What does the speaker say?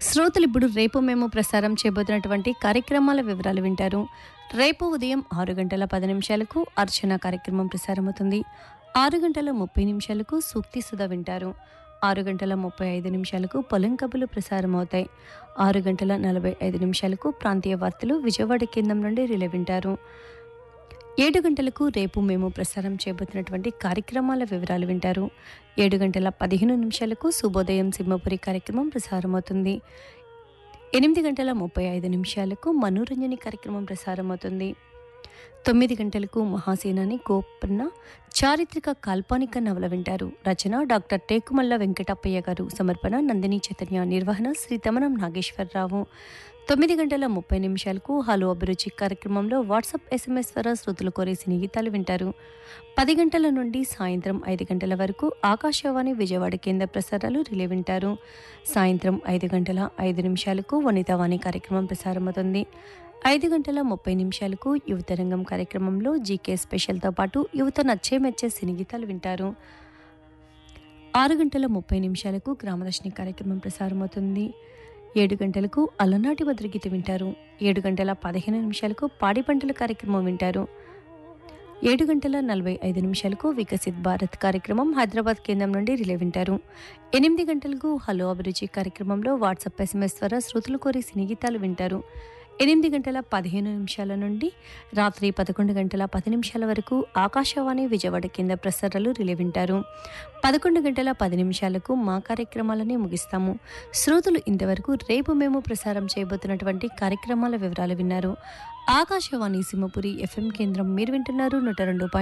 శ్రోతలు ఇప్పుడు రేపు మేము ప్రసారం చేయబోతున్నటువంటి కార్యక్రమాల వివరాలు వింటారు రేపు ఉదయం ఆరు గంటల పది నిమిషాలకు అర్చన కార్యక్రమం ప్రసారమవుతుంది ఆరు గంటల ముప్పై నిమిషాలకు సూక్తి సుధ వింటారు ఆరు గంటల ముప్పై ఐదు నిమిషాలకు పొలం కబులు ప్రసారం అవుతాయి ఆరు గంటల నలభై ఐదు నిమిషాలకు ప్రాంతీయ వార్తలు విజయవాడ కేంద్రం నుండి రిలే వింటారు ఏడు గంటలకు రేపు మేము ప్రసారం చేయబోతున్నటువంటి కార్యక్రమాల వివరాలు వింటారు ఏడు గంటల పదిహేను నిమిషాలకు శుభోదయం సింహపురి కార్యక్రమం ప్రసారమవుతుంది ఎనిమిది గంటల ముప్పై ఐదు నిమిషాలకు మనోరంజని కార్యక్రమం ప్రసారమవుతుంది తొమ్మిది గంటలకు మహాసేనాని గోపన్న చారిత్రక కాల్పనిక నవల వింటారు రచన డాక్టర్ టేకుమల్ల వెంకటప్పయ్య గారు సమర్పణ నందిని చైతన్య నిర్వహణ శ్రీ తమనం నాగేశ్వరరావు తొమ్మిది గంటల ముప్పై నిమిషాలకు హలో అభిరుచి కార్యక్రమంలో వాట్సాప్ ఎస్ఎంఎస్ ద్వారా శ్రోతలు కోరే సినీ గీతాలు వింటారు పది గంటల నుండి సాయంత్రం ఐదు గంటల వరకు ఆకాశవాణి విజయవాడ కేంద్ర ప్రసారాలు రిలే వింటారు సాయంత్రం ఐదు గంటల ఐదు నిమిషాలకు వనితావాణి కార్యక్రమం ప్రసారమవుతుంది ఐదు గంటల ముప్పై నిమిషాలకు యువత రంగం కార్యక్రమంలో జీకే స్పెషల్తో పాటు యువత నచ్చే మెచ్చే సినీ గీతాలు వింటారు ఆరు గంటల ముప్పై నిమిషాలకు గ్రామదర్శిని కార్యక్రమం ప్రసారమవుతుంది ఏడు గంటలకు అలనాటి భద్రగీత వింటారు ఏడు గంటల పదిహేను నిమిషాలకు పాడి పంటల కార్యక్రమం వింటారు ఏడు గంటల నలభై ఐదు నిమిషాలకు వికసిత్ భారత్ కార్యక్రమం హైదరాబాద్ కేంద్రం నుండి రిలే వింటారు ఎనిమిది గంటలకు హలో అభిరుచి కార్యక్రమంలో వాట్సాప్ ఎస్ఎంఎస్ ద్వారా శ్రోతలు కోరి సినీ గీతాలు వింటారు ఎనిమిది గంటల పదిహేను నిమిషాల నుండి రాత్రి పదకొండు గంటల పది నిమిషాల వరకు ఆకాశవాణి విజయవాడ కేంద్ర ప్రసారాలు రిలే వింటారు పదకొండు గంటల పది నిమిషాలకు మా కార్యక్రమాలని ముగిస్తాము శ్రోతలు ఇంతవరకు రేపు మేము ప్రసారం చేయబోతున్నటువంటి కార్యక్రమాల వివరాలు విన్నారు ఆకాశవాణి సింహపురి ఎఫ్ఎం కేంద్రం మీరు వింటున్నారు నూట రెండు పాయింట్